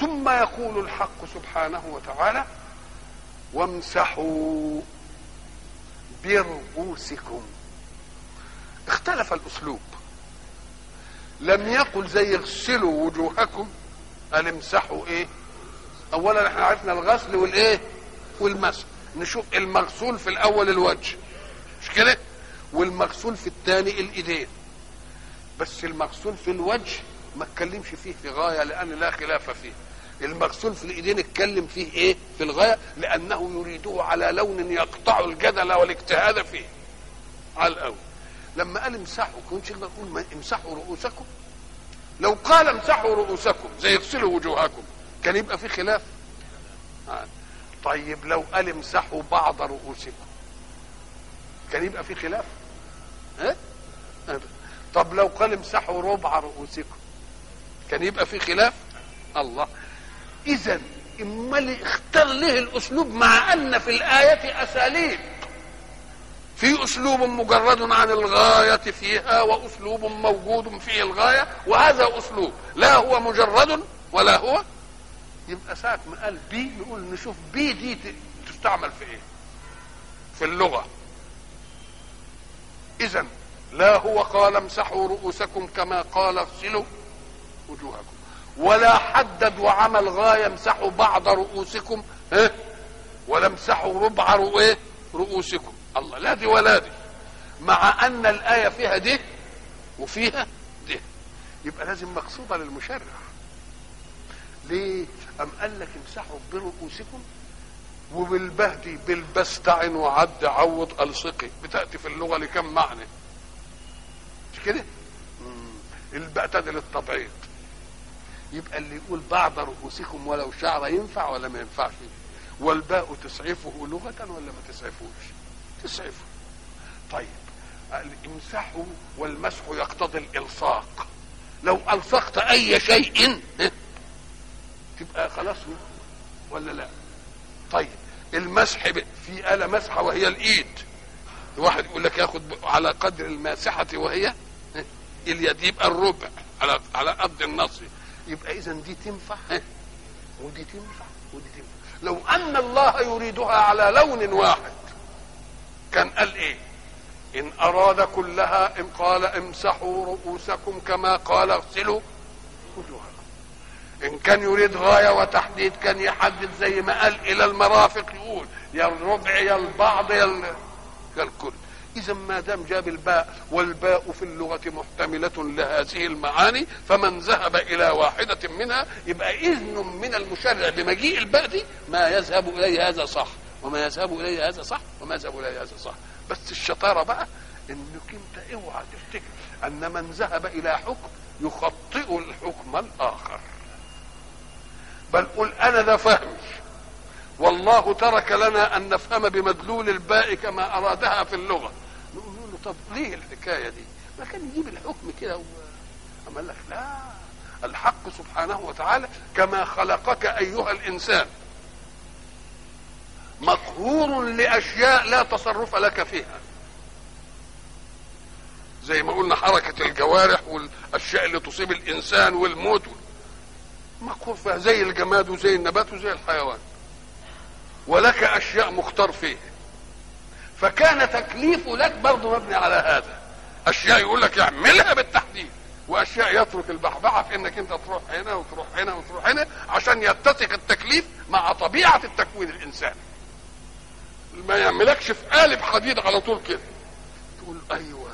ثم يقول الحق سبحانه وتعالى وامسحوا برؤوسكم اختلف الاسلوب لم يقل زي اغسلوا وجوهكم قال امسحوا ايه اولا احنا عرفنا الغسل والايه والمسح نشوف المغسول في الاول الوجه مش كده والمغسول في الثاني الايدين بس المغسول في الوجه ما اتكلمش فيه في غايه لان لا خلاف فيه المغسول في الايدين اتكلم فيه ايه في الغايه لانه يريده على لون يقطع الجدل والاجتهاد فيه على الاول لما قال امسحوا كنتش نقدر نقول امسحوا رؤوسكم لو قال امسحوا رؤوسكم زي اغسلوا وجوهكم كان يبقى في خلاف آه. طيب لو قال امسحوا بعض رؤوسكم كان يبقى في خلاف ها أه؟ طب لو قال امسحوا ربع رؤوسكم كان يبقى في خلاف الله اذا امال اختار ليه الاسلوب مع ان في الايه اساليب في اسلوب مجرد عن الغايه فيها واسلوب موجود فيه الغايه وهذا اسلوب لا هو مجرد ولا هو يبقى ساعه ما قال بي نقول نشوف بي دي تستعمل في ايه في اللغه اذا لا هو قال امسحوا رؤوسكم كما قال اغسلوا وجوهكم ولا حدد وعمل غايه امسحوا بعض رؤوسكم ها ولا امسحوا ربع رؤيه رؤوسكم الله لا دي ولا دي مع ان الايه فيها دي وفيها دي يبقى لازم مقصوده للمشرع ليه ام قال لك امسحوا برؤوسكم وبالبهدي بالبستعن وعد عوض الصقي بتاتي في اللغه لكم معنى مش كده الباء تدي للتبعيض يبقى اللي يقول بعض رؤوسكم ولو شعر ينفع ولا ما ينفعش والباء تسعفه لغة ولا ما تسعفوش تسعفه طيب امسحوا والمسح يقتضي الالصاق لو الصقت اي شيء تبقى خلاص ولا لا طيب المسح في آلة مسحة وهي الإيد الواحد يقول لك ياخد على قدر الماسحة وهي اليد يبقى الربع على على قد النص يبقى إذا دي تنفع ودي تنفع ودي تنفع لو أن الله يريدها على لون واحد كان قال إيه؟ إن أراد كلها إن قال امسحوا رؤوسكم كما قال اغسلوا وجوهكم ان كان يريد غايه وتحديد كان يحدد زي ما قال الى المرافق يقول يا الربع يا البعض يا الكل اذا ما دام جاب الباء والباء في اللغه محتمله لهذه المعاني فمن ذهب الى واحده منها يبقى اذن من المشرع بمجيء الباء دي ما يذهب اليه هذا صح وما يذهب اليه هذا صح وما يذهب اليه هذا صح بس الشطاره بقى انك انت اوعى تفتكر ان من ذهب الى حكم يخطئ الحكم الاخر بل قل انا ذا فهم والله ترك لنا ان نفهم بمدلول الباء كما ارادها في اللغه نقول له طب ليه الحكايه دي ما كان يجيب الحكم كده و... اما لك لا الحق سبحانه وتعالى كما خلقك ايها الانسان مقهور لاشياء لا تصرف لك فيها زي ما قلنا حركه الجوارح والاشياء اللي تصيب الانسان والموت مقهور فيها زي الجماد وزي النبات وزي الحيوان ولك اشياء مختار فيه فكان تكليفه لك برضه مبني على هذا اشياء يقول لك اعملها بالتحديد واشياء يترك البحبحه في انك انت تروح هنا وتروح هنا وتروح هنا عشان يتسق التكليف مع طبيعه التكوين الانساني ما يعملكش في قالب حديد على طول كده تقول ايوه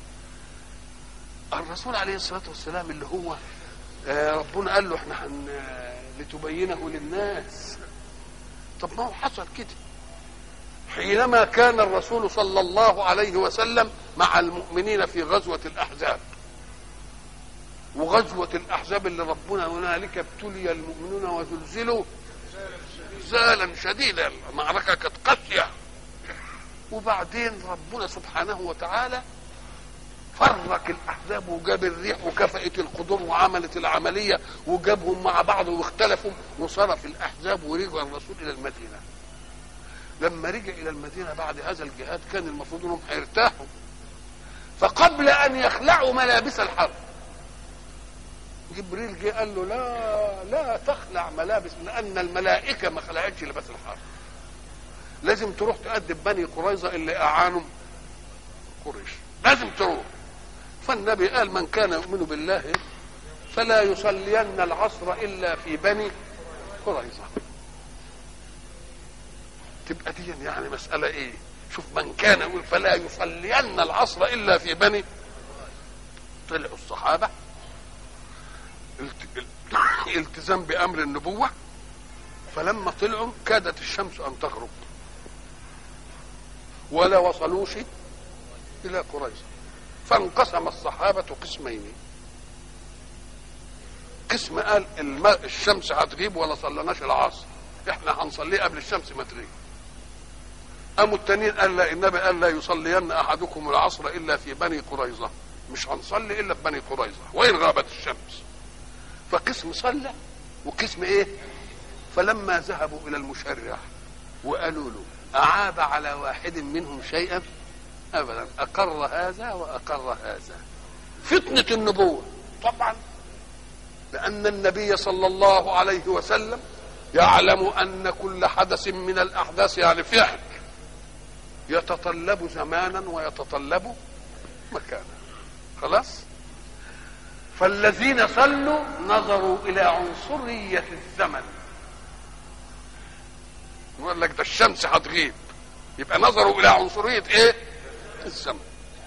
الرسول عليه الصلاه والسلام اللي هو ربنا قال له احنا حن لتبينه للناس طب ما هو حصل كده حينما كان الرسول صلى الله عليه وسلم مع المؤمنين في غزوة الأحزاب وغزوة الأحزاب اللي ربنا هنالك ابتلي المؤمنون وزلزلوا زالا شديدا المعركة كانت قاسية وبعدين ربنا سبحانه وتعالى فرق الاحزاب وجاب الريح وكفأت القدور وعملت العمليه وجابهم مع بعض واختلفوا وصرف الاحزاب ورجع الرسول الى المدينه. لما رجع الى المدينه بعد هذا الجهاد كان المفروض انهم هيرتاحوا. فقبل ان يخلعوا ملابس الحرب جبريل جه قال له لا لا تخلع ملابس لان الملائكه ما خلعتش لباس الحرب لازم تروح تأدب بني قريظه اللي اعانوا قريش لازم تروح فالنبي قال من كان يؤمن بالله فلا يصلين العصر الا في بني قريظه تبقى دي يعني مساله ايه شوف من كان يقول فلا يصلين العصر الا في بني طلعوا الصحابه الت- ال- التزام بامر النبوه فلما طلعوا كادت الشمس ان تغرب ولا وصلوش الى قريظه فانقسم الصحابه قسمين قسم قال الماء الشمس هتغيب ولا صلناش العصر احنا هنصليه قبل الشمس ما تغيب قاموا التانيين قال لا النبي قال لا يصلين احدكم العصر الا في بني قريظه مش هنصلي الا في بني قريظه وان غابت الشمس فقسم صلى وقسم ايه فلما ذهبوا الى المشرع وقالوا له اعاب على واحد منهم شيئا ابدا اقر هذا واقر هذا فتنه النبوه طبعا لان النبي صلى الله عليه وسلم يعلم ان كل حدث من الاحداث يعني فعل يتطلب زمانا ويتطلب مكانا خلاص فالذين صلوا نظروا الى عنصريه الزمن يقول لك ده الشمس هتغيب يبقى نظروا الى عنصريه ايه الزمن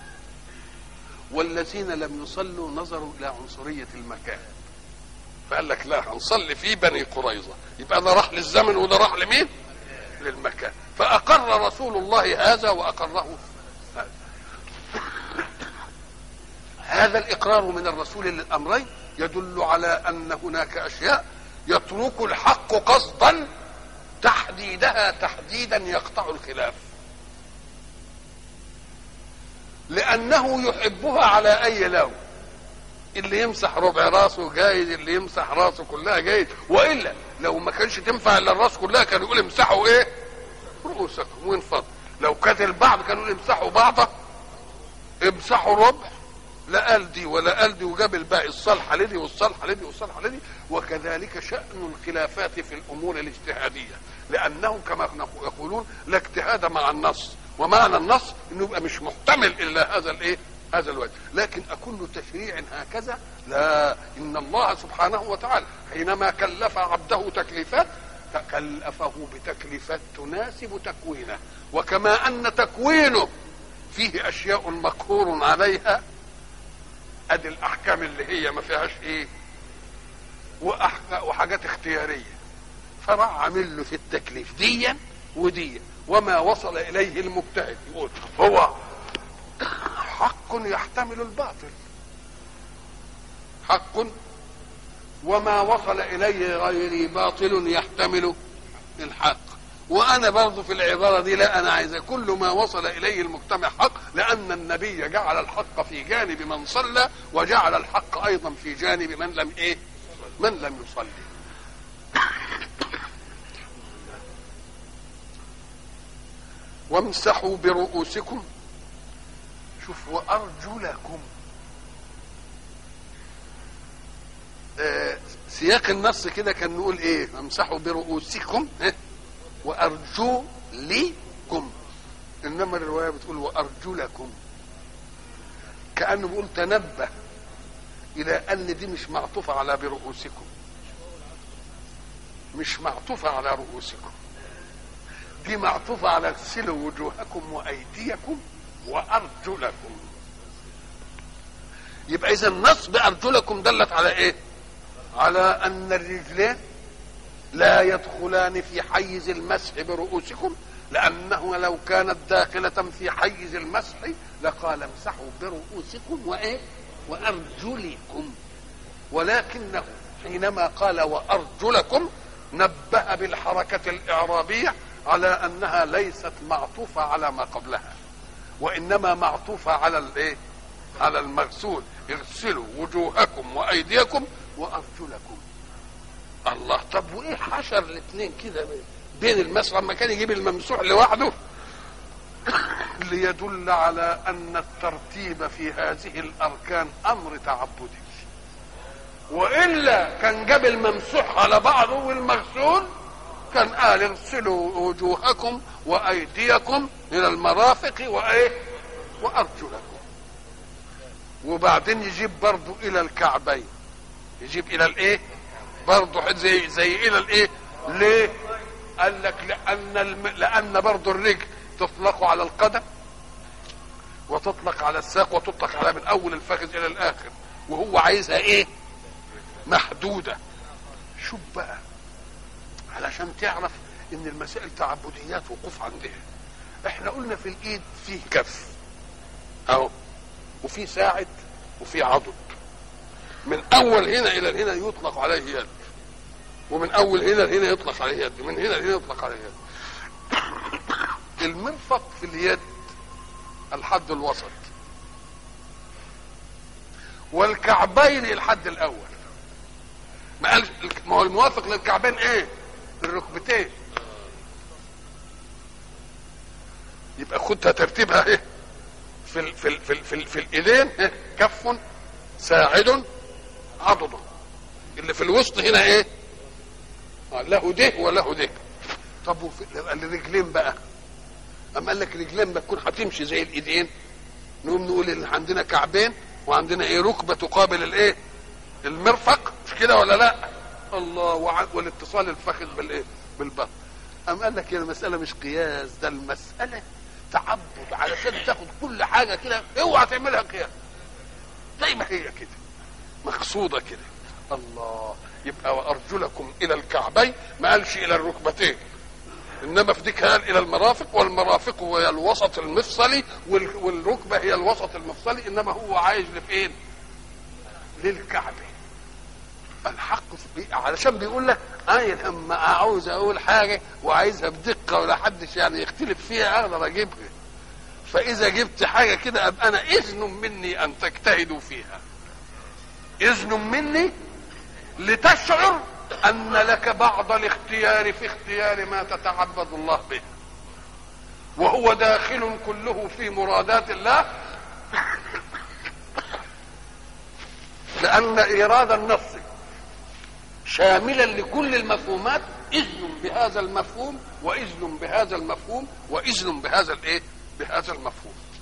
والذين لم يصلوا نظروا الى عنصريه المكان فقال لك لا هنصلي في بني قريظه يبقى ده راح للزمن وده راح لمين للمكان فاقر رسول الله هذا واقره هذا هذا الاقرار من الرسول للامرين يدل على ان هناك اشياء يترك الحق قصدا تحديدها تحديدا يقطع الخلاف لانه يحبها على اي لون اللي يمسح ربع راسه جايز اللي يمسح راسه كلها جايز والا لو ما كانش تنفع الا الراس كلها كانوا يقول امسحوا ايه رؤوسكم وانفضوا لو كانت البعض كانوا يقول امسحوا بعضه امسحوا ربع لا قال دي ولا قال دي وجاب الباقي الصالحه لدي والصالحه لدي والصالحه لدي وكذلك شان الخلافات في الامور الاجتهاديه لانه كما يقولون لا اجتهاد مع النص ومعنى النص انه يبقى مش محتمل الا هذا الايه هذا الوجه لكن أكل تشريع هكذا لا إن الله سبحانه وتعالى حينما كلف عبده تكليفات كلفه بتكليفات تناسب تكوينه وكما أن تكوينه فيه أشياء مقهور عليها أدي الأحكام اللي هي ما فيهاش إيه وأحك- وحاجات اختيارية فراح عامل له في التكليف ديا وديا وما وصل إليه المجتهد يقول هو حق يحتمل الباطل حق وما وصل اليه غيري باطل يحتمل الحق وانا برضو في العباره دي لا انا عايز كل ما وصل اليه المجتمع حق لان النبي جعل الحق في جانب من صلى وجعل الحق ايضا في جانب من لم ايه من لم يصلي وامسحوا برؤوسكم شوف وارجلكم آه سياق النص كده كان نقول ايه امسحوا برؤوسكم ها؟ وارجلكم انما الروايه بتقول وارجلكم كانه بيقول تنبه الى ان دي مش معطوفه على برؤوسكم مش معطوفه على رؤوسكم دي معطوفه على اغسلوا وجوهكم وايديكم وارجلكم يبقى اذا نصب ارجلكم دلت على ايه على ان الرجلين لا يدخلان في حيز المسح برؤوسكم لانه لو كانت داخله في حيز المسح لقال امسحوا برؤوسكم وايه وارجلكم ولكنه حينما قال وارجلكم نبه بالحركه الاعرابيه على انها ليست معطوفه على ما قبلها وانما معطوفه على الايه على المغسول اغسلوا وجوهكم وايديكم وارجلكم الله طب وايه حشر الاثنين كده بين المسح لما كان يجيب الممسوح لوحده ليدل على ان الترتيب في هذه الاركان امر تعبدي والا كان جاب الممسوح على بعضه والمغسول كان قال اغسلوا وجوهكم وايديكم الى المرافق وايه وارجلكم وبعدين يجيب برضه الى الكعبين يجيب الى الايه برضه زي زي الى الايه ليه قال لك لان الم... لان برضه الرجل تطلق على القدم وتطلق على الساق وتطلق على من اول الفخذ الى الاخر وهو عايزها ايه محدوده شوف بقى علشان تعرف ان المسائل تعبديات وقوف عندها احنا قلنا في الايد فيه كف اهو وفي ساعد وفي عضد من اول هنا الى هنا يطلق عليه يد ومن اول هنا لهنا يطلق عليه يد من هنا لهنا يطلق عليه يد المرفق في اليد الحد الوسط والكعبين الحد الاول ما قال ما هو الموافق للكعبين ايه الركبتين يبقى خدها ترتيبها ايه في ال في ال في ال في, ال في الايدين إيه؟ كف ساعد عضد اللي في الوسط هنا ايه آه له ده وله ده طب وفي الرجلين بقى اما قال لك رجلين بتكون هتمشي زي الايدين نقوم نقول ان عندنا كعبين وعندنا ايه ركبه تقابل الايه المرفق مش كده ولا لا الله وع- والاتصال الفخذ بالايه بالبطن أم قال لك يا المسألة مش قياس ده المسألة تعبد علشان تاخد كل حاجة كده اوعى تعملها قياس زي ما هي كده مقصودة كده الله يبقى وأرجلكم إلى الكعبين ما قالش إلى الركبتين إنما في ديك قال إلى المرافق والمرافق هي الوسط المفصلي وال- والركبة هي الوسط المفصلي إنما هو عايز لفين؟ للكعبة الحق في علشان بيقول لك انا لما عاوز اقول حاجه وعايزها بدقه ولا حدش يعني يختلف فيها اقدر اجيبها فاذا جبت حاجه كده ابقى انا اذن مني ان تجتهدوا فيها اذن مني لتشعر ان لك بعض الاختيار في اختيار ما تتعبد الله به وهو داخل كله في مرادات الله لان ايراد النص شاملا لكل المفهومات اذن بهذا المفهوم واذن بهذا المفهوم واذن بهذا الايه بهذا المفهوم